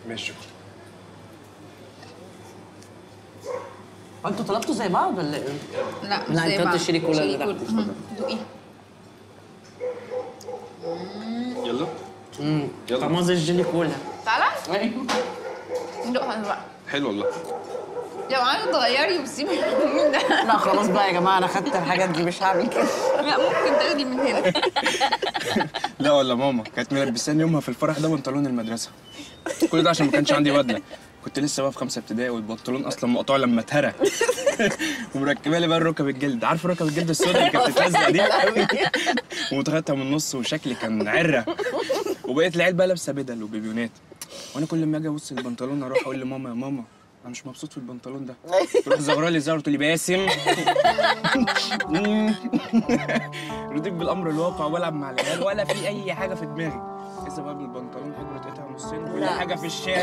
ماشي شكرا انتوا طلبتوا زي بعض ولا ايه؟ لا مش لا، زي انت بعض. قلت شريك ولا شريك لا؟ ولا- مم. دوقي يلا امم يلا. طعمها زي الجيلي كولا تعالى ايوه ندوقها بقى حلو والله لو عايزه تغيري وتسيبي من ده لا خلاص بقى يا جماعه انا خدت الحاجات دي مش هعمل كده لا ممكن تاخدي من هنا لا ولا ماما كانت ملبساني يومها في الفرح ده بنطلون المدرسه كل ده عشان ما كانش عندي بدله كنت لسه بقى في خمسه ابتدائي والبنطلون اصلا مقطوع لما اتهرى ومركبه لي بقى الركب الجلد عارف ركب الجلد السوداء اللي كانت بتتلزق دي ومتغطى من النص وشكلي كان عره وبقيت العيال بقى لابسه بدل وبيبيونات وانا كل ما اجي ابص البنطلون اروح اقول لماما يا ماما انا مش مبسوط في البنطلون ده تروح زغرة لي زغرة تقول لي باسم رضيت بالامر الواقع والعب مع العيال ولا في اي حاجه في دماغي لسه بقى بالبنطلون حجره اتقطع نصين كل لا. حاجه في الشارع